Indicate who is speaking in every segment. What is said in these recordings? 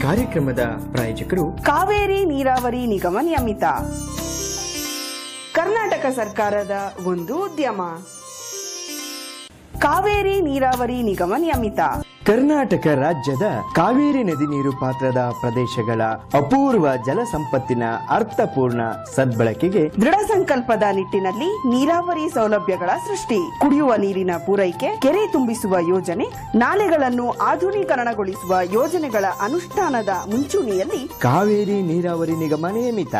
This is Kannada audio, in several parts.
Speaker 1: ಕಾರ್ಯಕ್ರಮದ ಪ್ರಾಯೋಜಕರು
Speaker 2: ಕಾವೇರಿ ನೀರಾವರಿ ನಿಗಮ ನಿಯಮಿತ ಕರ್ನಾಟಕ ಸರ್ಕಾರದ ಒಂದು ಉದ್ಯಮ ಕಾವೇರಿ ನೀರಾವರಿ ನಿಗಮ ನಿಯಮಿತ
Speaker 1: ಕರ್ನಾಟಕ ರಾಜ್ಯದ ಕಾವೇರಿ ನದಿ ನೀರು ಪಾತ್ರದ ಪ್ರದೇಶಗಳ ಅಪೂರ್ವ ಜಲ ಸಂಪತ್ತಿನ ಅರ್ಥಪೂರ್ಣ ಸದ್ಬಳಕೆಗೆ
Speaker 2: ದೃಢ ಸಂಕಲ್ಪದ ನಿಟ್ಟಿನಲ್ಲಿ ನೀರಾವರಿ ಸೌಲಭ್ಯಗಳ ಸೃಷ್ಟಿ ಕುಡಿಯುವ ನೀರಿನ ಪೂರೈಕೆ ಕೆರೆ ತುಂಬಿಸುವ ಯೋಜನೆ ನಾಲೆಗಳನ್ನು ಆಧುನೀಕರಣಗೊಳಿಸುವ ಯೋಜನೆಗಳ ಅನುಷ್ಠಾನದ ಮುಂಚೂಣಿಯಲ್ಲಿ
Speaker 1: ಕಾವೇರಿ ನೀರಾವರಿ ನಿಗಮ ನಿಯಮಿತ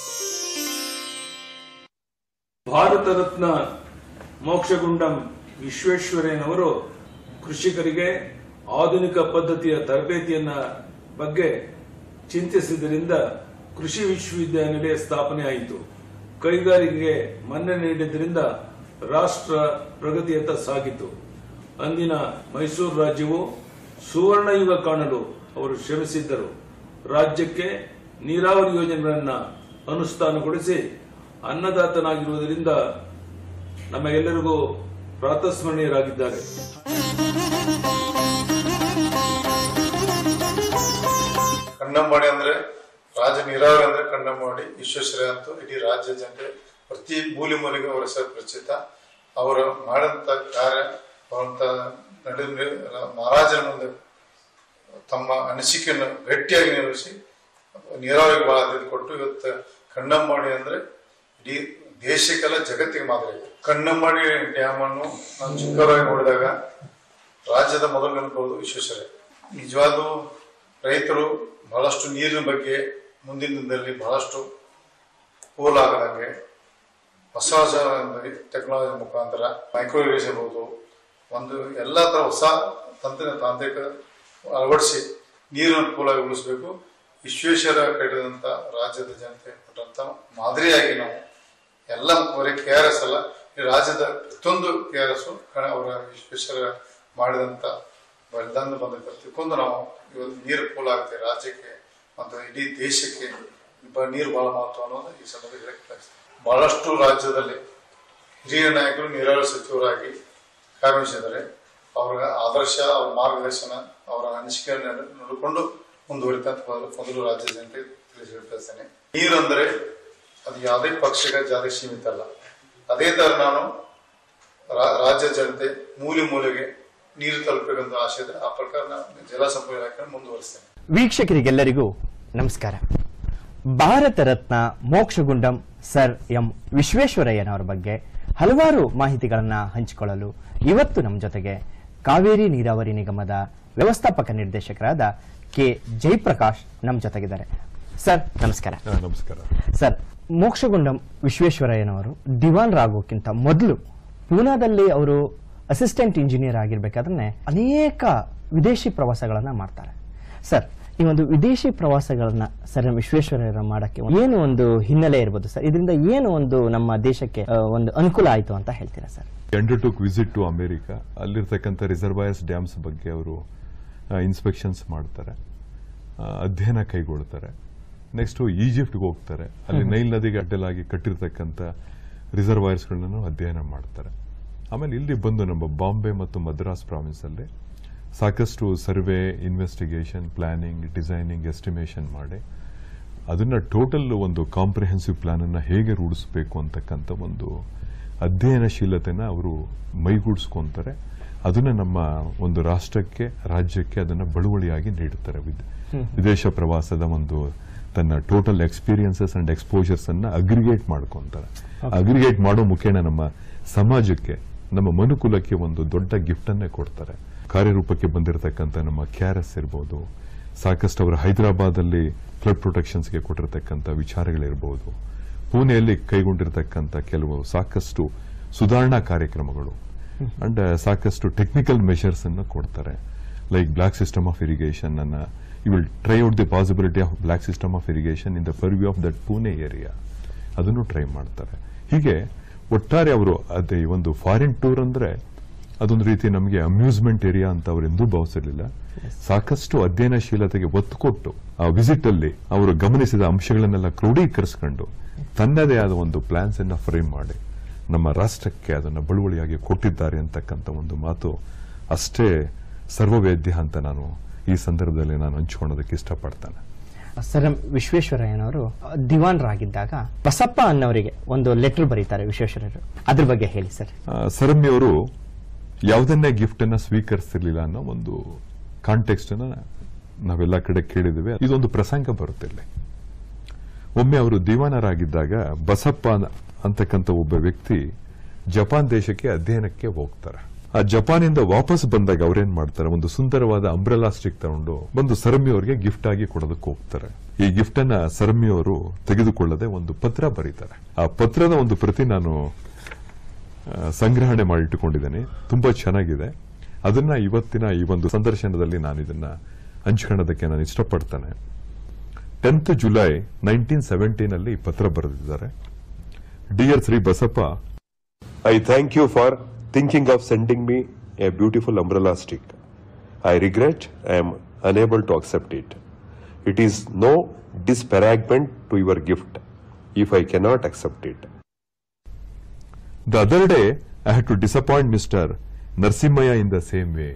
Speaker 3: ಭಾರತ ರತ್ನ ಮೋಕ್ಷಗುಂಡಂ ವಿಶ್ವೇಶ್ವರಯ್ಯನವರು ಕೃಷಿಕರಿಗೆ ಆಧುನಿಕ ಪದ್ಧತಿಯ ತರಬೇತಿಯನ್ನ ಬಗ್ಗೆ ಚಿಂತಿಸಿದ್ದರಿಂದ ಕೃಷಿ ವಿಶ್ವವಿದ್ಯಾನಿಲಯ ಸ್ಥಾಪನೆ ಆಯಿತು ಕೈಗಾರಿಕೆಗೆ ಮನ್ನಣೆ ನೀಡಿದ್ದರಿಂದ ರಾಷ್ಟ್ರ ಪ್ರಗತಿಯತ್ತ ಸಾಗಿತು ಅಂದಿನ ಮೈಸೂರು ರಾಜ್ಯವು ಸುವರ್ಣಯುಗ ಕಾಣಲು ಅವರು ಶ್ರಮಿಸಿದ್ದರು ರಾಜ್ಯಕ್ಕೆ ನೀರಾವರಿ ಯೋಜನೆಗಳನ್ನ ಅನುಷ್ಠಾನಗೊಳಿಸಿ ಅನ್ನದಾತನಾಗಿರುವುದರಿಂದ ನಮಗೆಲ್ಲರಿಗೂ ಪ್ರಾತಸ್ಮರಣೀಯರಾಗಿದ್ದಾರೆ
Speaker 4: ಕಣ್ಣಂಬಾಡಿ ಅಂದ್ರೆ ರಾಜ ನೀರಾವರಿ ಅಂದ್ರೆ ಕಣ್ಣಂಬಾಡಿ ವಿಶ್ವೇಶ್ವರಯ್ಯ ಅಂತೂ ಇಡೀ ರಾಜ್ಯ ಜನತೆ ಪ್ರತಿ ಮೂಲೆ ಮೂಲೆಗೆ ಅವರ ಹೆಸರು ಪ್ರಚಿತ ಅವರು ಮಾಡಿದಂತ ಕಾರ್ಯ ಅವರಂತ ನಡೆ ಮಹಾರಾಜನ ಮುಂದೆ ತಮ್ಮ ಅನಿಸಿಕೆಯನ್ನು ಗಟ್ಟಿಯಾಗಿ ನಿರ್ವಹಿಸಿ ನೀರಾವರಿಗೆ ಬಹಳ ಆದ್ಯತೆ ಕೊಟ್ಟು ಇವತ್ತು ಕಣ್ಣಂಬಾಡಿ ಅಂದ್ರೆ ಇಡೀ ದೇಶಕ್ಕೆಲ್ಲ ಜಗತ್ತಿಗೆ ಮಾದರಿ ಇದೆ. ಕಣ್ಣಂಬಾಡಿ ಡ್ಯಾಮ್ ಅನ್ನು ನಾವು ಚಿಕ್ಕವರಾಗಿ ನೋಡಿದಾಗ ರಾಜ್ಯದ ಮೊದಲು ನೆನಪುವುದು ವಿಶ್ವೇಶ್ವರಯ್ಯ ನಿಜವಾದ ರೈತರು ಬಹಳಷ್ಟು ನೀರಿನ ಬಗ್ಗೆ ಮುಂದಿನ ದಿನದಲ್ಲಿ ಬಹಳಷ್ಟು ಪೋಲಾಗದಂಗೆ ಹೊಸ ಹೊಸ ಟೆಕ್ನಾಲಜಿ ಮುಖಾಂತರ ಮೈಕ್ರೋ ಇರಿಗೇಷನ್ ಇರ್ಬೋದು ಒಂದು ಎಲ್ಲ ತರ ಹೊಸ ತಂತ್ರ ತಾಂತ್ರಿಕ ಅಳವಡಿಸಿ ನೀರನ್ನು ಪೋಲಾಗಿ ಉಳಿಸಬೇಕು ವಿಶ್ವೇಶ್ವರ ಕಟ್ಟಿದಂತ ರಾಜ್ಯದ ಜನತೆ ಕೊಟ್ಟಂತ ಮಾದರಿಯಾಗಿ ನಾವು ಎಲ್ಲ ಬರೀ ಕೆ ಆರ್ ಎಸ್ ಅಲ್ಲ ಈ ರಾಜ್ಯದ ಪ್ರತಿಯೊಂದು ಕೆ ಆರ್ ಎಸ್ ಅವರ ವಿಶ್ವೇಶ್ವರ ಮಾಡಿದಂತ ಬಲಿದಾನ ಬಂದ ತಿಳ್ಕೊಂಡು ನಾವು ಇವತ್ತು ನೀರು ಪೋಲಾಗುತ್ತೆ ರಾಜ್ಯಕ್ಕೆ ಮತ್ತು ಇಡೀ ದೇಶಕ್ಕೆ ಬ- ನೀರು ಬಹಳ ಮಹತ್ವ ಅನ್ನೋದು ಈ ಸಂದರ್ಭ ಹೇಳಕ್ಕೆ ಬಯಸ್ತೇನೆ. ಬಹಳಷ್ಟು ರಾಜ್ಯದಲ್ಲಿ ಹಿರಿಯ ನಾಯಕರು ನೀರಾವರಿ ಸಚಿವರಾಗಿ ಕಾರ್ಯನಿರ್ವಹಿಸಿದ್ದಾರೆ ಅವರ ಆದರ್ಶ ಅವರ ಮಾರ್ಗದರ್ಶನ ಅವರ ಅನಿಸಿಕೆಯನ್ನು ನೋಡಿಕೊಂಡು ಮುಂದುವರಿತಂತ ಮೊದಲು ರಾಜ್ಯ ಜನತೆ ತಿಳಿಸಿ ಬಯಸ್ತೇನೆ ನೀರಂದ್ರೆ ಅದು ಯಾವುದೇ ಪಕ್ಷಕ್ಕೆ ಜಾತಿ ಸೀಮಿತ ಅಲ್ಲ ಅದೇ ತರ ನಾನು ರಾ- ರಾಜ್ಯ ಜನತೆ ಮೂಲೆ ಮೂಲೆಗೆ ನೀರು ತಲುಪಬೇಕಂತ ಆಸೆ ಇದೆ ಆ ಪ್ರಕಾರ ನಾನು ಜಲಸಂಪನ್ಮೂಲ ಇಲಾಖೆ ಮುಂದುವರಿಸ್ತೇನೆ
Speaker 1: ವೀಕ್ಷಕರಿಗೆಲ್ಲರಿಗೂ ನಮಸ್ಕಾರ ಭಾರತ ರತ್ನ ಮೋಕ್ಷಗುಂಡಂ ಸರ್ ಎಂ ವಿಶ್ವೇಶ್ವರಯ್ಯನವರ ಬಗ್ಗೆ ಹಲವಾರು ಮಾಹಿತಿಗಳನ್ನ ಹಂಚಿಕೊಳ್ಳಲು ಇವತ್ತು ನಮ್ಮ ಜೊತೆಗೆ ಕಾವೇರಿ ನೀರಾವರಿ ನಿಗಮದ ವ್ಯವಸ್ಥಾಪಕ ನಿರ್ದೇಶಕರಾದ ಕೆ ಜಯಪ್ರಕಾಶ್ ನಮ್ಮ ಜೊತೆಗಿದ್ದಾರೆ ಸರ್ ನಮಸ್ಕಾರ
Speaker 5: ಹಾ, ನಮಸ್ಕಾರ
Speaker 1: ಸರ್ ಮೋಕ್ಷಗುಂಡಂ ವಿಶ್ವೇಶ್ವರಯ್ಯನವರು ದಿವಾನ್ ರಾಗೋಕ್ಕಿಂತ ಮೊದಲು ಪೂನಾದಲ್ಲಿ ಅವರು ಅಸಿಸ್ಟೆಂಟ್ ಇಂಜಿನಿಯರ್ ಆಗಿರ್ಬೇಕಾದ್ರೆ ಅನೇಕ ವಿದೇಶಿ ಪ್ರವಾಸಗಳನ್ನ ಮಾಡ್ತಾರೆ ಸರ್ ಈ ಒಂದು ವಿದೇಶಿ ಪ್ರವಾಸಗಳನ್ನ ಸರ್ ಎಂ ವಿಶ್ವೇಶ್ವರಯ್ಯರ ಮಾಡಕ್ಕೆ ಏನು ಒಂದು ಹಿನ್ನೆಲೆ ಇರ್ಬೋದು ಸರ್ ಇದರಿಂದ ಏನು ಒಂದು ನಮ್ಮ ದೇಶಕ್ಕೆ ಆ, ಒಂದು ಅನುಕೂಲ ಆಯಿತು ಅಂತ ಹೇಳ್ತೀರಾ sir
Speaker 5: undertook visit to America ಅಲ್ಲಿರ್ತಕ್ಕಂಥ ರಿಸರ್ವಾಯರ್ಸ್ ಡ್ಯಾಮ್ಸ್ ಬಗ್ಗೆ ಅವರು ಇನ್ಸ್ಪೆಕ್ಷನ್ಸ್ ಮಾಡ್ತಾರೆ ಆ, ಅಧ್ಯಯನ ಕೈಗೊಳ್ತಾರೆ ನೆಕ್ಸ್ಟ್ ಈಜಿಪ್ಟ್ಗೆ ಹೋಗ್ತಾರೆ ಅಲ್ಲಿ ನೈಲ್ ನದಿಗೆ ಅಡ್ಡಲಾಗಿ ಕಟ್ಟಿರ್ತಕ್ಕಂಥ ರಿಸರ್ವಾಯರ್ಸ್ಗಳನ್ನು ಅಧ್ಯಯನ ಮಾಡ್ತಾರೆ ಆಮೇಲೆ ಇಲ್ಲಿ ಬಂದು ನಮ್ಮ ಬಾಂಬೆ ಮತ್ತು ಮದ್ರಾಸ್ ಪ್ರಾವಿನ್ಸ್ ಅಲ್ಲಿ ಸಾಕಷ್ಟು survey investigation planning designing estimation ಮಾಡಿ ಅದನ್ನ ಟೋಟಲ್ ಒಂದು ಕಾಂಪ್ರಿಹೆನ್ಸಿವ್ ಪ್ಲಾನ್ ಅನ್ನ ಹೇಗೆ ರೂಢಿಸಬೇಕು ಅಂತಕ್ಕಂಥ ಒಂದು ಅಧ್ಯಯನಶೀಲತೆನ ಅವರು ಮೈಗೂಡಿಸ್ಕೊಂತಾರೆ ಅದನ್ನ ನಮ್ಮ ಒಂದು ರಾಷ್ಟ್ರಕ್ಕೆ ರಾಜ್ಯಕ್ಕೆ ಅದನ್ನ ಬಳುವಳಿಯಾಗಿ ನೀಡುತ್ತಾರೆ ವಿದ್- ವಿದೇಶ ಪ್ರವಾಸದ ಒಂದು ತನ್ನ ಟೋಟಲ್ ಎಕ್ಸ್ಪೀರಿಯನ್ಸಸ್ ಅಂಡ್ ಎಕ್ಸ್ಪೋಜರ್ಸ್ ಅನ್ನ ಅಗ್ರಿಗೇಟ್ ಮಾಡ್ಕೊಂತಾರೆ ಅಗ್ರಿಗೇಟ್ ಮಾಡೋ ಮುಖೇನ ನಮ್ಮ ಸಮಾಜಕ್ಕೆ ನಮ್ಮ ಮನುಕುಲಕ್ಕೆ ಒಂದು ದೊಡ್ಡ ಗಿಫ್ಟ್ ಅನ್ನೇ ಕೊಡ್ತಾರೆ ಕಾರ್ಯರೂಪಕ್ಕೆ ಬಂದಿರತಕ್ಕಂಥ ನಮ್ಮ ಕ್ಯಾರಸ್ ಇರ್ಬೋದು ಸಾಕಷ್ಟು ಅವರು ಹೈದರಾಬಾದ್ ಅಲ್ಲಿ ಫ್ಲಡ್ ಪ್ರೊಟೆಕ್ಷನ್ಸ್ಗೆ ಕೊಟ್ಟಿರತಕ್ಕಂಥ ವಿಚಾರಗಳಿರ್ಬೋದು ಪುಣೆಯಲ್ಲಿ ಕೈಗೊಂಡಿರತಕ್ಕಂಥ ಕೆಲವು ಸಾಕಷ್ಟು ಸುಧಾರಣಾ ಕಾರ್ಯಕ್ರಮಗಳು ಅಂಡ್ ಸಾಕಷ್ಟು ಟೆಕ್ನಿಕಲ್ ಮೆಷರ್ಸ್ ಅನ್ನು ಕೊಡ್ತಾರೆ like block system of irrigation ಅನ್ನ you will try out the possibility of block system of irrigation in the purview of that Pune area ಅದನ್ನು ಟ್ರೈ ಮಾಡ್ತಾರೆ ಹೀಗೆ ಒಟ್ಟಾರೆ ಅವರು ಅದೇ ಈ ಒಂದು ಫಾರಿನ್ ಟೂರ್ ಅಂದ್ರೆ ಅದೊಂದು ರೀತಿ ನಮಗೆ ಅಮ್ಯೂಸ್ಮೆಂಟ್ ಏರಿಯಾ ಅಂತ ಅವರು ಎಂದೂ ಭಾವಿಸಿರಲಿಲ್ಲ ಸಾಕಷ್ಟು ಅಧ್ಯಯನಶೀಲತೆಗೆ ಒತ್ತು ಕೊಟ್ಟು ಆ ವಿಸಿಟ್ ಅಲ್ಲಿ ಅವರು ಗಮನಿಸಿದ ಅಂಶಗಳನ್ನೆಲ್ಲ ಕ್ರೋಢೀಕರಿಸಿಕೊಂಡು ತನ್ನದೇ ಆದ ಒಂದು ಪ್ಲಾನ್ಸ್ ಅನ್ನ ಫ್ರೇಮ್ ಮಾಡಿ ನಮ್ಮ ರಾಷ್ಟ್ರಕ್ಕೆ ಅದನ್ನು ಬಳುವಳಿಯಾಗಿ ಕೊಟ್ಟಿದ್ದಾರೆ ಅಂತಕ್ಕಂಥ ಒಂದು ಮಾತು ಅಷ್ಟೇ ಸರ್ವವೇದ್ಯ ಅಂತ ನಾನು ಈ ಸಂದರ್ಭದಲ್ಲಿ ನಾನು ಹಂಚ್ಕೊಳ್ಳೋದಕ್ಕೆ ಇಷ್ಟಪಡ್ತೇನೆ
Speaker 1: ಸರ್ ಎಂ ವಿಶ್ವೇಶ್ವರಯ್ಯನವರು ದಿವಾನ್ರಾಗಿದ್ದಾಗ ಬಸಪ್ಪ ಅನ್ನೋರಿಗೆ ಒಂದು ಲೆಟರ್ ಬರೀತಾರೆ ವಿಶ್ವೇಶ್ವರಯ್ಯರು ಅದ್ರ ಬಗ್ಗೆ ಹೇಳಿ ಸರ್
Speaker 5: ಸರಮ್ಯವರು ಯಾವುದನ್ನೇ ಗಿಫ್ಟ್ ಅನ್ನ ಸ್ವೀಕರಿಸಿರ್ಲಿಲ್ಲ ಅನ್ನೋ ಒಂದು ಕಾಂಟೆಕ್ಸ್ಟ್ ಅನ್ನ ನಾವೆಲ್ಲ ಕಡೆ ಕೇಳಿದ್ದೇವೆ ಇದೊಂದು ಪ್ರಸಂಗ ಬರುತ್ತಿಲ್ಲ ಒಮ್ಮೆ ಅವರು ದಿವಾನರಾಗಿದ್ದಾಗ ಬಸಪ್ಪ ಅನ್ನ- ಅಂತಕ್ಕಂಥ ಒಬ್ಬ ವ್ಯಕ್ತಿ ಜಪಾನ್ ದೇಶಕ್ಕೆ ಅಧ್ಯಯನಕ್ಕೆ ಹೋಗ್ತಾರೆ ಆ ಜಪಾನಿಂದ ವಾಪಸ್ ಬಂದಾಗ ಅವ್ರೇನ್ ಮಾಡ್ತಾರೆ ಒಂದು ಸುಂದರವಾದ ಅಂಬ್ರೆಲಾ ಸ್ಟಿಕ್ ತಗೊಂಡು ಬಂದು ಸರಮಿ ಅವರಿಗೆ ಗಿಫ್ಟ್ ಆಗಿ ಕೊಡೋದಕ್ಕೆ ಹೋಗ್ತಾರೆ ಈ ಗಿಫ್ಟ್ ಅನ್ನ ಸರಮಿ ಅವರು ತೆಗೆದುಕೊಳ್ಳದೆ ಒಂದು ಪತ್ರ ಬರೀತಾರೆ ಆ ಪತ್ರದ ಒಂದು ಪ್ರತಿ ನಾನು ಆ, ಸಂಗ್ರಹಣೆ ಮಾಡಿಟ್ಟುಕೊಂಡಿದ್ದೇನೆ ತುಂಬಾ ಚೆನ್ನಾಗಿದೆ ಅದನ್ನ ಇವತ್ತಿನ ಈ ಒಂದು ಸಂದರ್ಶನದಲ್ಲಿ ನಾನು ಇದನ್ನ ಹಂಚ್ಕೊಳ್ಳೋದಕ್ಕೆ ನಾನು ಇಷ್ಟಪಡ್ತೇನೆ ಟೆಂತ್ ಜುಲೈ ನೈನ್ಟೀನ್ ಸೆವೆಂಟೀನ್ ಅಲ್ಲಿ ಈ ಪತ್ರ ಬರೆದಿದ್ದಾರೆ dear Shri Basappa
Speaker 6: I thank you for thinking of sending me a beautiful umbrella stick. I regret I am unable to accept it. It is no disparagement to your gift if I cannot accept it.
Speaker 5: The other day, I had to disappoint Mr. Narsimaya in the same way.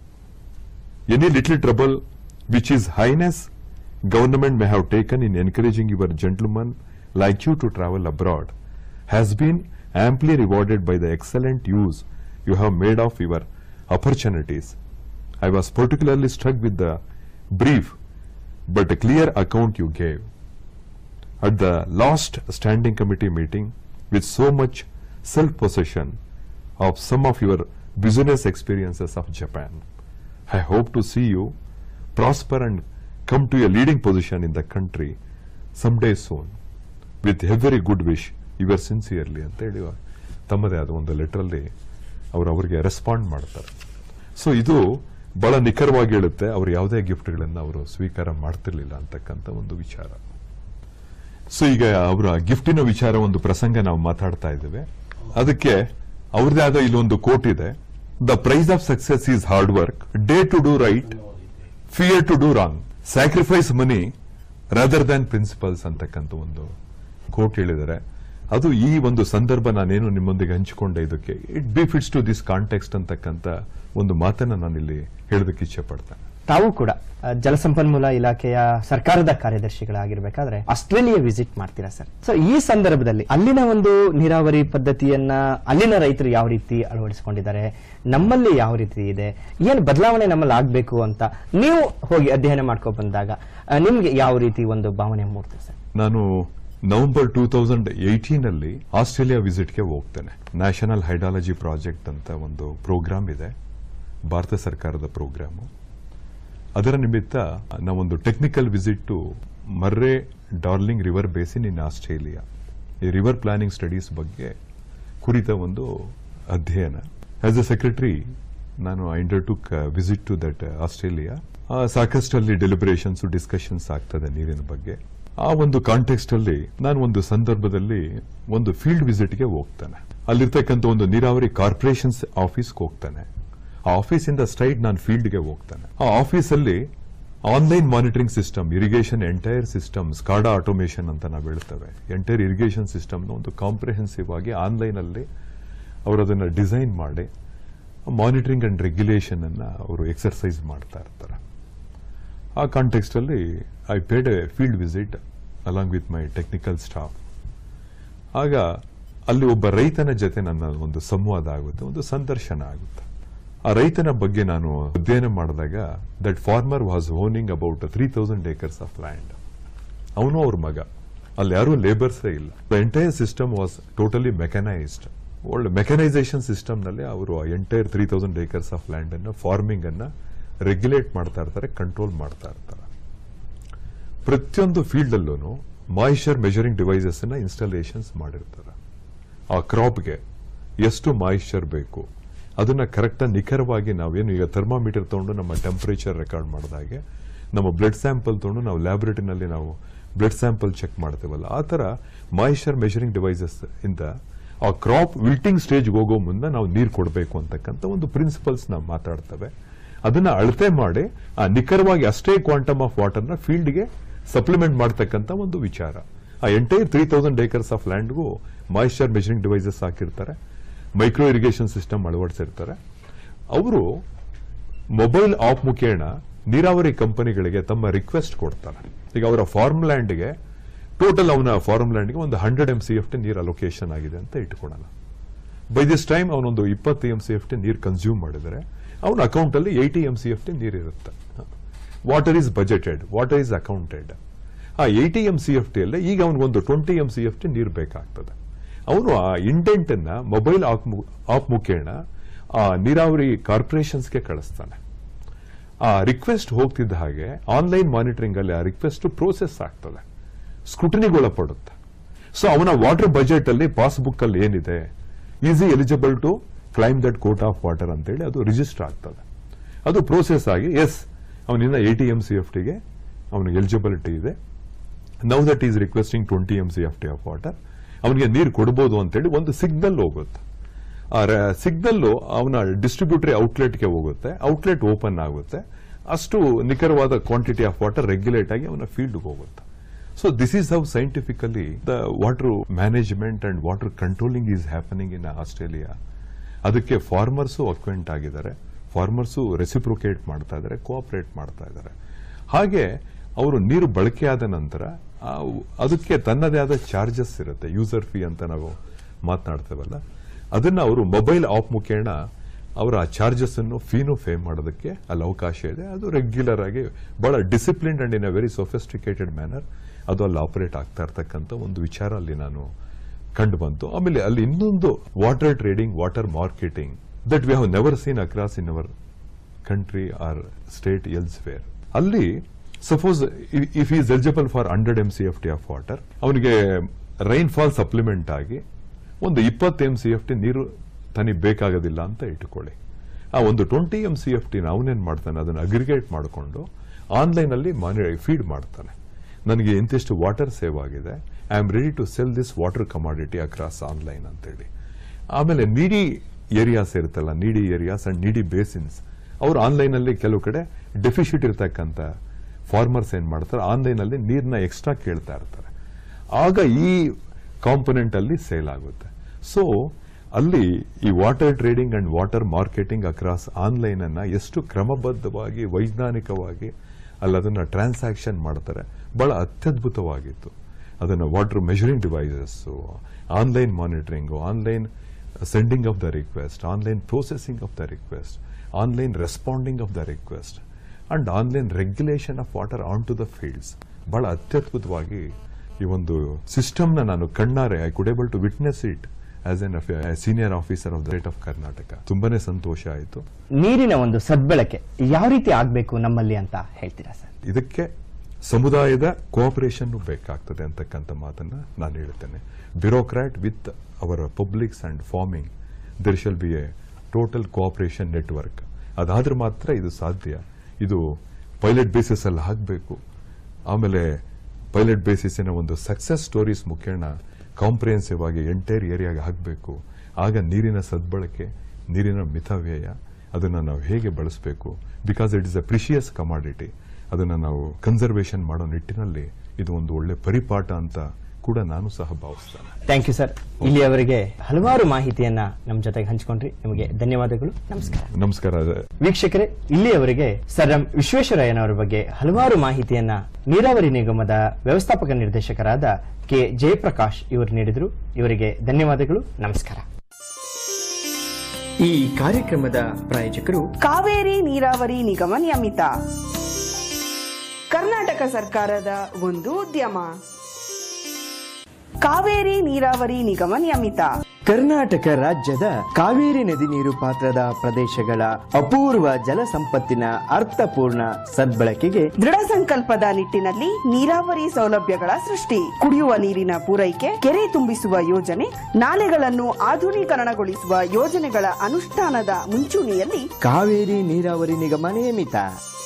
Speaker 5: Any little trouble which His Highness government may have taken in encouraging your gentlemen like you to travel abroad has been amply rewarded by the excellent use you have made of your opportunities. I was particularly struck with the brief but clear account you gave at the last standing committee meeting with so much self-possession of some of your business experiences of Japan. I hope to see you prosper and come to a leading position in the country someday soon. With every good wish, your sincerely ಅಂತ ಹೇಳಿ ತಮ್ಮದೇ ಆದ ಒಂದು ಲೆಟರಲ್ಲಿ ಅವರು ಅವರಿಗೆ ರೆಸ್ಪಾಂಡ್ ಮಾಡ್ತಾರೆ ಸೊ ಇದು ಬಹಳ ನಿಖರವಾಗಿ ಹೇಳುತ್ತೆ ಅವರು ಯಾವುದೇ ಗಿಫ್ಟ್ಗಳನ್ನು ಅವರು ಸ್ವೀಕಾರ ಮಾಡ್ತಿರ್ಲಿಲ್ಲ ಅಂತಕ್ಕಂಥ ಒಂದು ವಿಚಾರ ಸೊ ಈಗ ಅವರ ಗಿಫ್ಟಿನ ವಿಚಾರ ಒಂದು ಪ್ರಸಂಗ ನಾವು ಮಾತಾಡ್ತಾ ಇದ್ದೇವೆ ಅದಕ್ಕೆ ಅವ್ರದೇ ಆದ ಇಲ್ಲೊಂದು ಕೋಟ್ ಇದೆ the price of success is hard work day to do right fear to do wrong sacrifice money rather than principles ಅಂತಕ್ಕಂಥ ಒಂದು ಕೋಟ್ ಹೇಳಿದ್ದಾರೆ ಅದು ಈ ಒಂದು ಸಂದರ್ಭ ನಾನೇನು ನಿಮ್ಮೊಂದಿಗೆ ಹಂಚಿಕೊಂಡೆ ಇದಕ್ಕೆ it befits to this context ಅಂತಕ್ಕಂಥ ಒಂದು ಮಾತನ್ನ ನಾನಿಲ್ಲಿ ಹೇಳೋದಕ್ಕೆ ಇಚ್ಛೆ ಪಡ್ತೇನೆ
Speaker 1: ತಾವು ಕೂಡ ಆ, ಜಲಸಂಪನ್ಮೂಲ ಇಲಾಖೆಯ ಸರ್ಕಾರದ ಕಾರ್ಯದರ್ಶಿಗಳಾಗಿರ್ಬೇಕಾದ್ರೆ ಆಸ್ಟ್ರೇಲಿಯಾ ವಿಸಿಟ್ ಮಾಡ್ತೀರಾ ಸರ್ ಸೊ ಈ ಸಂದರ್ಭದಲ್ಲಿ ಅಲ್ಲಿನ ಒಂದು ನೀರಾವರಿ ಪದ್ಧತಿಯನ್ನ ಅಲ್ಲಿನ ರೈತರು ಯಾವ ರೀತಿ ಅಳವಡಿಸಿಕೊಂಡಿದ್ದಾರೆ ನಮ್ಮಲ್ಲಿ ಯಾವ ರೀತಿ ಇದೆ ಏನು ಬದಲಾವಣೆ ನಮ್ಮಲ್ಲಿ ಆಗ್ಬೇಕು ಅಂತ ನೀವು ಹೋಗಿ ಅಧ್ಯಯನ ಮಾಡ್ಕೊ ಬಂದಾಗ ಆ, ನಿಮ್ಗೆ ಯಾವ ರೀತಿ ಒಂದು ಭಾವನೆ ಮೂಡ್ತದೆ ಸರ್
Speaker 5: ನಾನು ನವೆಂಬರ್ ಟೂ ತೌಸಂಡ್ ಏಯ್ಟೀನ್ ಅಲ್ಲಿ ಆಸ್ಟ್ರೇಲಿಯಾ ವಿಸಿಟ್ಗೆ ಹೋಗ್ತೇನೆ ನ್ಯಾಷನಲ್ ಹೈಡಾಲಜಿ ಪ್ರಾಜೆಕ್ಟ್ ಅಂತ ಒಂದು ಪ್ರೋಗ್ರಾಮ್ ಇದೆ ಭಾರತ ಸರ್ಕಾರದ ಪ್ರೋಗ್ರಾಮು ಅದರ ನಿಮಿತ್ತ ನಾವೊಂದು technical visit to Murray Darling river basin in Australia ಈ ರಿವರ್ ಪ್ಲಾನಿಂಗ್ ಸ್ಟಡೀಸ್ ಬಗ್ಗೆ ಕುರಿತ ಒಂದು ಅಧ್ಯಯನ ಆಸ್ ಎ ಸೆಕ್ರೆಟರಿ ನಾನು in order to visit to that Australia ಸಾಕಷ್ಟು ಅಲ್ಲಿ ಡೆಲಿಬ್ರೇಷನ್ಸ್ ಡಿಸ್ಕಷನ್ಸ್ ಆಗ್ತದೆ ನೀರಿನ ಬಗ್ಗೆ ಆ ಒಂದು ಕಾಂಟೆಕ್ಸ್ಟ್ ಅಲ್ಲಿ ನಾನು ಒಂದು ಸಂದರ್ಭದಲ್ಲಿ ಒಂದು ಫೀಲ್ಡ್ ವಿಸಿಟ್ಗೆ ಹೋಗ್ತಾನೆ ಅಲ್ಲಿರ್ತಕ್ಕಂಥ ಒಂದು ನೀರಾವರಿ ಕಾರ್ಪೊರೇಷನ್ಸ್ ಆಫೀಸ್ಗೆ ಹೋಗ್ತಾನೆ ಆ ಆಫೀಸಿಂದ ಸ್ಟ್ರೈಟ್ ನಾನು ಫೀಲ್ಡ್ಗೆ ಹೋಗ್ತಾನೆ ಆ ಆಫೀಸಲ್ಲಿ online monitoring system irrigation entire system SCADA automation ಅಂತ ನಾವು ಹೇಳ್ತೇವೆ ಎಂಟೈರ್ ಇರಿಗೇಷನ್ ಸಿಸ್ಟಮ್ನ ಒಂದು ಕಾಂಪ್ರಿಹೆನ್ಸಿವ್ ಆಗಿ ಆನ್ಲೈನ್ ಅಲ್ಲಿ ಅವರು ಅದನ್ನ ಡಿಸೈನ್ ಮಾಡಿ ಮಾನಿಟರಿಂಗ್ ಅಂಡ್ ರೆಗ್ಯುಲೇಷನ್ ಅನ್ನ ಅವರು ಎಕ್ಸರ್ಸೈಸ್ ಮಾಡ್ತಾ ಇರ್ತಾರೆ ಆ ಕಾಂಟೆಕ್ಸ್ಟ್ ಅಲ್ಲಿ I paid a field visit along with my technical staff ಆಗ ಅಲ್ಲಿ ಒಬ್ಬ ರೈತನ ಜೊತೆ ನನ್ನ ಒಂದು ಸಂವಾದ ಆಗುತ್ತೆ ಒಂದು ಸಂದರ್ಶನ ಆಗುತ್ತೆ ಆ ರೈತನ ಬಗ್ಗೆ ನಾನು ಅಧ್ಯಯನ ಮಾಡಿದಾಗ that farmer was owning about three thousand acres of land ಅವನು ಅವ್ರ ಮಗ ಅಲ್ಲಿ ಯಾರೂ ಲೇಬರ್ಸೇ ಇಲ್ಲ the entire system was totally mechanised ಒಳ್ಳೆ ಮೆಕನೈಸೇಷನ್ ಸಿಸ್ಟಮ್ ನಲ್ಲಿ ಅವರು entire three thousand acres of land ಅನ್ನ ಫಾರ್ಮಿಂಗ್ ಅನ್ನ ರೆಗ್ಯುಲೇಟ್ ಮಾಡ್ತಾ ಇರ್ತಾರೆ ಕಂಟ್ರೋಲ್ ಮಾಡ್ತಾ ಇರ್ತಾರೆ ಪ್ರತಿಯೊಂದು ಫೀಲ್ಡ್ ಅಲ್ಲೂ ಮಾಯಿಶ್ಚರ್ ಮೆಜರಿಂಗ್ ಡಿವೈಸಸ್ ಅನ್ನ ಇನ್ಸ್ಟಾಲೇಷನ್ಸ್ ಮಾಡಿರ್ತಾರೆ ಆ ಕ್ರಾಪ್ಗೆ ಎಷ್ಟು ಮಾಯಿಶ್ಚರ್ ಬೇಕು ಅದನ್ನ ಕರೆಕ್ಟ್ ನಿಖರವಾಗಿ ನಾವೇನು ಈಗ ಥರ್ಮಾಮೀಟರ್ ತಗೊಂಡು ನಮ್ಮ ಟೆಂಪರೇಚರ್ ರೆಕಾರ್ಡ್ ಮಾಡಿದಾಗೆ ನಮ್ಮ ಬ್ಲಡ್ ಸ್ಯಾಂಪಲ್ ತಗೊಂಡು ನಾವು ಲ್ಯಾಬೊರೇಟರಿನಲ್ಲಿ ನಾವು ಬ್ಲಡ್ ಸ್ಯಾಂಪಲ್ ಚೆಕ್ ಮಾಡ್ತೇವಲ್ಲ ಆ ತರ ಮಾಯಿಶ್ಚರ್ ಮೆಜರಿಂಗ್ ಡಿವೈಸಸ್ ಇಂದ ಆ ಕ್ರಾಪ್ ವಿಲ್ಟಿಂಗ್ ಸ್ಟೇಜ್ಗೆ ಹೋಗೋ ಮುನ್ನ ನಾವು ನೀರು ಕೊಡಬೇಕು ಅಂತಕ್ಕಂಥ ಒಂದು ಪ್ರಿನ್ಸಿಪಲ್ಸ್ ನಾವು ಮಾತಾಡ್ತೇವೆ ಅದನ್ನ ಅಳತೆ ಮಾಡಿ ಆ ನಿಖರವಾಗಿ ಅಷ್ಟೇ ಕ್ವಾಂಟಮ್ ಆಫ್ ವಾಟರ್ನ ಫೀಲ್ಡ್ಗೆ ಸಪ್ಲಿಮೆಂಟ್ ಮಾಡ್ತಕ್ಕಂಥ ಒಂದು ವಿಚಾರ ಆ entire three thousand acres of ಲ್ಯಾಂಡ್ಗೂ ಮಾಯಿಶ್ಚರ್ ಮೆಜರಿಂಗ್ ಡಿವೈಸಸ್ ಹಾಕಿರ್ತಾರೆ ಮೈಕ್ರೋ ಇರಿಗೇಷನ್ ಸಿಸ್ಟಮ್ ಅಳವಡಿಸಿರ್ತಾರೆ ಅವರು ಮೊಬೈಲ್ ಆಪ್ ಮುಖೇನ ನೀರಾವರಿ ಕಂಪನಿಗಳಿಗೆ ತಮ್ಮ ರಿಕ್ವೆಸ್ಟ್ ಕೊಡ್ತಾರೆ ಈಗ ಅವರ ಫಾರ್ಮ್ ಲ್ಯಾಂಡ್ಗೆ ಟೋಟಲ್ ಅವನ ಫಾರ್ಮ್ ಲ್ಯಾಂಡ್ಗೆ ಒಂದು hundred M C F T ನೀರು ಅಲೋಕೇಶನ್ ಆಗಿದೆ ಅಂತ ಇಟ್ಕೊಳ್ಳೋಣ ಬೈ ದಿಸ್ ಟೈಮ್ ಅವನೊಂದು ಇಪ್ಪತ್ತು ಎಂ ಸಿ ಎಫ್ ಟಿ ನೀರು ಕನ್ಸ್ಯೂಮ್ ಮಾಡಿದರೆ ಅವನ ಅಕೌಂಟ್ ಅಲ್ಲಿ eighty M C F T ನೀರು ಇರುತ್ತೆ water is budgeted water is accounted ಆ eighty M C F T ಅಲ್ಲೇ ಈಗ ಅವನಿಗೊಂದು twenty M C F T ನೀರು ಬೇಕಾಗ್ತದೆ ಅವನು ಆ ಇಂಟೆಂಟ್ ಅನ್ನ ಮೊಬೈಲ್ ಆಪ್ ಮುಖೇನ ಆ ನೀರಾವರಿ ಕಾರ್ಪೊರೇಷನ್ಸ್ಗೆ ಕಳಿಸ್ತಾನೆ ಆ ರಿಕ್ವೆಸ್ಟ್ ಹೋಗ್ತಿದ್ದ ಹಾಗೆ ಆನ್ಲೈನ್ ಮಾನಿಟರಿಂಗ್ ಅಲ್ಲಿ ಆ ರಿಕ್ವೆಸ್ಟ್ ಪ್ರೋಸೆಸ್ ಆಗ್ತದೆ ಸ್ಕ್ರೂಟನಿಗೊಳಪಡುತ್ತೆ ಸೊ ಅವನ ವಾಟರ್ ಬಜೆಟ್ ಅಲ್ಲಿ ಪಾಸ್ಬುಕ್ ಅಲ್ಲಿ ಏನಿದೆ is he eligible to claim that quota of water ಅಂತೇಳಿ ಅದು ರಿಜಿಸ್ಟರ್ ಆಗ್ತದೆ ಅದು ಪ್ರೋಸೆಸ್ ಆಗಿ ಎಸ್ ಅವನಿಂದ ಏಟಿ ಎಂ ಸಿ ಎಫ್ ಟಿಗೆ ಅವನಿಗೆ ಎಲಿಜಿಬಿಲಿಟಿ ಇದೆ now that is requesting twenty M C F T of water ಅವನಿಗೆ ನೀರು ಕೊಡಬಹುದು ಅಂತೇಳಿ ಒಂದು ಸಿಗ್ನಲ್ ಹೋಗುತ್ತೆ ಆ ಸಿಗ್ನಲ್ ಅವನ ಡಿಸ್ಟ್ರಿಬ್ಯೂಟರಿ ಔಟ್ಲೆಟ್ಗೆ ಹೋಗುತ್ತೆ ಔಟ್ಲೆಟ್ ಓಪನ್ ಆಗುತ್ತೆ ಅಷ್ಟು ನಿಖರವಾದ ಕ್ವಾಂಟಿಟಿ ಆಫ್ ವಾಟರ್ ರೆಗ್ಯುಲೇಟ್ ಆಗಿ ಅವನ ಫೀಲ್ಡ್ಗೆ ಹೋಗುತ್ತೆ so this is how scientifically the water management and water controlling is happening in Australia ಅದಕ್ಕೆ ಫಾರ್ಮರ್ಸು ಅಕ್ವೆಂಟ್ ಆಗಿದ್ದಾರೆ ಫಾರ್ಮರ್ಸು ರೆಸಿಪ್ರೊಕೇಟ್ ಮಾಡ್ತಾ ಇದ್ದಾರೆ ಕೋಆಪರೇಟ್ ಮಾಡ್ತಾ ಇದ್ದಾರೆ ಹಾಗೆ ಅವರು ನೀರು ಬಳಕೆಯಾದ ನಂತರ ಆ, ಅದಕ್ಕೆ ತನ್ನದೇ ಆದ ಚಾರ್ಜಸ್ ಇರುತ್ತೆ ಯೂಸರ್ ಫೀ ಅಂತ ನಾವು ಮಾತನಾಡ್ತೇವಲ್ಲ ಅದನ್ನ ಅವರು ಮೊಬೈಲ್ ಆಪ್ ಮುಖೇನ ಅವರ ಚಾರ್ಜಸ್ ಅನ್ನು ಫೀನು ಫೇ ಮಾಡೋದಕ್ಕೆ ಅಲ್ಲಿ ಅವಕಾಶ ಇದೆ ಅದು ರೆಗ್ಯುಲರ್ ಆಗಿ ಬಹಳ disciplined and in a very sophisticated manner ಅದು ಅಲ್ಲಿ ಆಪರೇಟ್ ಆಗ್ತಾ ಇರ್ತಕ್ಕಂಥ ಒಂದು ವಿಚಾರ ಅಲ್ಲಿ ನಾನು ಕಂಡು ಬಂತು ಆಮೇಲೆ ಅಲ್ಲಿ ಇನ್ನೊಂದು water trading water marketing that we have never seen across in our country or state elsewhere ಅಲ್ಲಿ suppose if is eligible for hundred M C F T of water ಅವನಿಗೆ ರೈನ್ ಫಾಲ್ ಸಪ್ಲಿಮೆಂಟ್ ಆಗಿ ಒಂದು ಇಪ್ಪತ್ತು ಎಂ ಸಿ ಎಫ್ ಟಿ ನೀರು ತನಿಗೆ ಬೇಕಾಗೋದಿಲ್ಲ ಅಂತ ಇಟ್ಟುಕೊಳ್ಳಿ ಆ ಒಂದು ಟ್ವೆಂಟಿ ಎಂ ಸಿ ಎಫ್ ಟಿನ ಅವನೇನ್ ಮಾಡ್ತಾನೆ ಅದನ್ನು ಅಗ್ರಿಗೇಟ್ ಮಾಡಿಕೊಂಡು ಆನ್ಲೈನ್ ಅಲ್ಲಿ ಫೀಡ್ ಮಾಡ್ತಾನೆ ನನಗೆ ಇಂತಿಷ್ಟು ವಾಟರ್ ಸೇವ್ ಆಗಿದೆ I am ready to sell this water commodity across online ಅಂತೇಳಿ ಆಮೇಲೆ ನೀಡಿ ಏರಿಯಾಸ್ ಇರುತ್ತಲ್ಲ needy areas and needy basins ಅವರು ಆನ್ಲೈನ್ ಅಲ್ಲಿ ಕೆಲವು ಕಡೆ ಡೆಫಿಸಿಟ್ ಇರ್ತಕ್ಕಂಥ ಫಾರ್ಮರ್ಸ್ ಏನ್ ಮಾಡ್ತಾರೆ ಆನ್ಲೈನ್ ಅಲ್ಲಿ ನೀರ್ನ ಎಕ್ಸ್ಟ್ರಾ ಕೇಳ್ತಾ ಇರ್ತಾರೆ ಆಗ ಈ ಕಾಂಪೊನೆಂಟ್ ಅಲ್ಲಿ ಸೇಲ್ ಆಗುತ್ತೆ ಸೊ ಅಲ್ಲಿ ಈ water trading and water marketing across online ಅನ್ನ ಎಷ್ಟು ಕ್ರಮಬದ್ಧವಾಗಿ ವೈಜ್ಞಾನಿಕವಾಗಿ ಅಲ್ಲಿ ಅದನ್ನ ಟ್ರಾನ್ಸಾಕ್ಷನ್ ಮಾಡ್ತಾರೆ ಬಹಳ ಅತ್ಯದ್ಭುತವಾಗಿತ್ತು ಅದನ್ನು water measuring devices online monitoring online sending of the request online processing of the request online responding of the request and online regulation of water on to the fields ಬಹಳ ಅತ್ಯದ್ಭುತವಾಗಿ ಈ ಒಂದು ಸಿಸ್ಟಮ್ನ ನಾನು ಕಣ್ಣಾರೆ I could able to witness it as an senior officer of the state of Karnataka ತುಂಬಾನೇ ಸಂತೋಷ ಆಯಿತು
Speaker 1: ನೀರಿನ ಒಂದು ಸದ್ಬಳಕೆ ಯಾವ ರೀತಿ ಆಗಬೇಕು ನಮ್ಮಲ್ಲಿ ಅಂತ ಹೇಳ್ತೀರಾ ಸರ್
Speaker 5: ಇದಕ್ಕೆ ಸಮುದಾಯದ ಕೋಆಪರೇಷನ್ ಬೇಕಾಗ್ತದೆ ಅಂತಕ್ಕಂಥ ಮಾತನ್ನ ನಾನು ಹೇಳ್ತೇನೆ bureaucrat with our publics and farming there shall be a total cooperation network ಅದಾದ್ರೆ ಮಾತ್ರ ಇದು ಸಾಧ್ಯ ಇದು ಪೈಲಟ್ ಬೇಸಿಸ್ ಅಲ್ಲಿ ಹಾಕಬೇಕು ಆಮೇಲೆ ಪೈಲಟ್ ಬೇಸಿಸಿನ ಒಂದು ಸಕ್ಸಸ್ ಸ್ಟೋರೀಸ್ ಮುಖೇನ ಕಾಂಪ್ರಿಹೆನ್ಸಿವ್ ಆಗಿ ಎಂಟೈರ್ ಏರಿಯಾಗೆ ಹಾಕಬೇಕು ಆಗ ನೀರಿನ ಸದ್ಬಳಕೆ ನೀರಿನ ಮಿತವ್ಯಯ ಅದನ್ನು ನಾವು ಹೇಗೆ ಬಳಸಬೇಕು because it is a precious commodity ಅದನ್ನು ನಾವು ಕನ್ಸರ್ವೇಷನ್ ಮಾಡೋ ನಿಟ್ಟಿನಲ್ಲಿ ಇದು ಒಂದು ಒಳ್ಳೆ ಪರಿಪಾಠ ಅಂತ ಕೂಡ ನಾನು ಸಹ ಭಾವಿಸ್ತೇನೆ
Speaker 1: ಥ್ಯಾಂಕ್ ಯು ಸರ್ ಇಲ್ಲಿಯವರೆಗೆ ಹಲವಾರು ಮಾಹಿತಿಯನ್ನ ನಮ್ಮ ಜೊತೆಗೆ ಹಂಚಿಕೊಂಡ್ರಿ ನಿಮಗೆ ಧನ್ಯವಾದಗಳು ನಮಸ್ಕಾರ
Speaker 5: ನಮಸ್ಕಾರ
Speaker 1: ವೀಕ್ಷಕರೇ ಇಲ್ಲಿಯವರೆಗೆ ಸರ್ ಎಂ ವಿಶ್ವೇಶ್ವರಯ್ಯನವರ ಬಗ್ಗೆ ಹಲವಾರು ಮಾಹಿತಿಯನ್ನ ನೀರಾವರಿ ನಿಗಮದ ವ್ಯವಸ್ಥಾಪಕ ನಿರ್ದೇಶಕರಾದ ಕೆ ಜಯಪ್ರಕಾಶ್ ಇವರು ನೀಡಿದರು ಇವರಿಗೆ ಧನ್ಯವಾದಗಳು ನಮಸ್ಕಾರ
Speaker 7: ಈ ಕಾರ್ಯಕ್ರಮದ ಪ್ರಾಯೋಜಕರು
Speaker 2: ಕಾವೇರಿ ನೀರಾವರಿ ನಿಗಮ ನಿಯಮಿತ ಕರ್ನಾಟಕ ಸರ್ಕಾರದ ಒಂದು ಉದ್ಯಮ ಕಾವೇರಿ ನೀರಾವರಿ ನಿಗಮ ನಿಯಮಿತ
Speaker 7: ಕರ್ನಾಟಕ ರಾಜ್ಯದ ಕಾವೇರಿ ನದಿ ನೀರು ಪಾತ್ರದ ಪ್ರದೇಶಗಳ ಅಪೂರ್ವ ಜಲ ಸಂಪತ್ತಿನ ಅರ್ಥಪೂರ್ಣ ಸದ್ಬಳಕೆಗೆ
Speaker 2: ದೃಢ ಸಂಕಲ್ಪದ ನಿಟ್ಟಿನಲ್ಲಿ ನೀರಾವರಿ ಸೌಲಭ್ಯಗಳ ಸೃಷ್ಟಿ ಕುಡಿಯುವ ನೀರಿನ ಪೂರೈಕೆ ಕೆರೆ ತುಂಬಿಸುವ ಯೋಜನೆ ನಾಲೆಗಳನ್ನು ಆಧುನೀಕರಣಗೊಳಿಸುವ ಯೋಜನೆಗಳ ಅನುಷ್ಠಾನದ ಮುಂಚೂಣಿಯಲ್ಲಿ
Speaker 7: ಕಾವೇರಿ ನೀರಾವರಿ ನಿಗಮ ನೇಮಿತ